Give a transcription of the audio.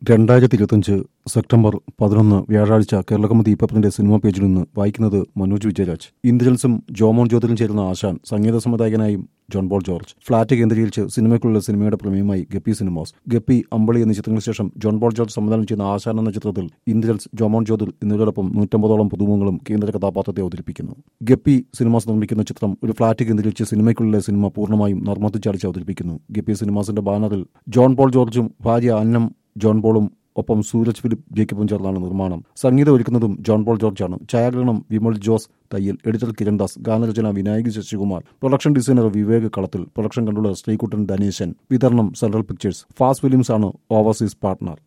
രണ്ടായിരത്തി ഇരുപത്തിയഞ്ച് സെപ്റ്റംബർ പതിനൊന്ന് വ്യാഴാഴ്ച കേരളകമതി ഇപ്പത്തിന്റെ സിനിമാ പേജിൽ നിന്ന് വായിക്കുന്നത് മനോജ് വിജയരാജ് ഇന്ദ്രൻസും ജോമോൻ ജ്യോതിലും ചേരുന്ന ആശാൻ സംഗീത സംവിധായകനായും ജോൺ ബോൾ ജോർജ് ഫ്ളാറ്റ് കേന്ദ്രീകരിച്ച് സിനിമയ്ക്കുള്ള സിനിമയുടെ പ്രമേയമായി ഗപ്പി സിനിമാസ് ഗപ്പി അമ്പളി എന്നീ ചിത്രങ്ങൾക്ക് ശേഷം ജോൺ ബോൾ ജോർജ് സംവിധാനം ചെയ്യുന്ന ആശാൻ എന്ന ചിത്രത്തിൽ ഇന്ദ്രൻസ് ജോമോൻ ജ്യോതിൽ എന്നിവരോടൊപ്പം നൂറ്റമ്പതോളം പുതുമുഖങ്ങളും കേന്ദ്ര കഥാപാത്രത്തെ അവതരിപ്പിക്കുന്നു ഗപ്പി സിനിമാസ് നിർമ്മിക്കുന്ന ചിത്രം ഒരു ഫ്ളാറ്റ് കേന്ദ്രീകരിച്ച് സിനിമയ്ക്കുള്ളിലെ സിനിമ പൂർണ്ണമായും നർമ്മത്തിച്ചടിച്ച് അവതരിപ്പിക്കുന്നു ഗപ്പി സിനിമാസിന്റെ ബാനറിൽ ജോൺ പോൾ ജോർജും ഭാര്യ അന്നം ജോൺ പോളും ഒപ്പം സൂരജ് ഫിലിപ്പ് ജേക്കബും ചേർന്നാണ് നിർമ്മാണം സംഗീതം ഒരുക്കുന്നതും ജോൺ പോൾ ജോർജാണ് ഛായാഗ്രഹണം വിമൽ ജോസ് തയ്യൽ എഡിറ്റർ കിരൺദാസ് ഗാനരചന Vinayak Sasikumar production designer Vivek Kalathil production controller Sreekuttan Dhaneshan വിതരണം സെൻട്രൽ പിക്ചേഴ്സ് ഫാസ്റ്റ് ഫിലിംസ് ആണ് ഓവർസീസ് പാർട്ട്ണർ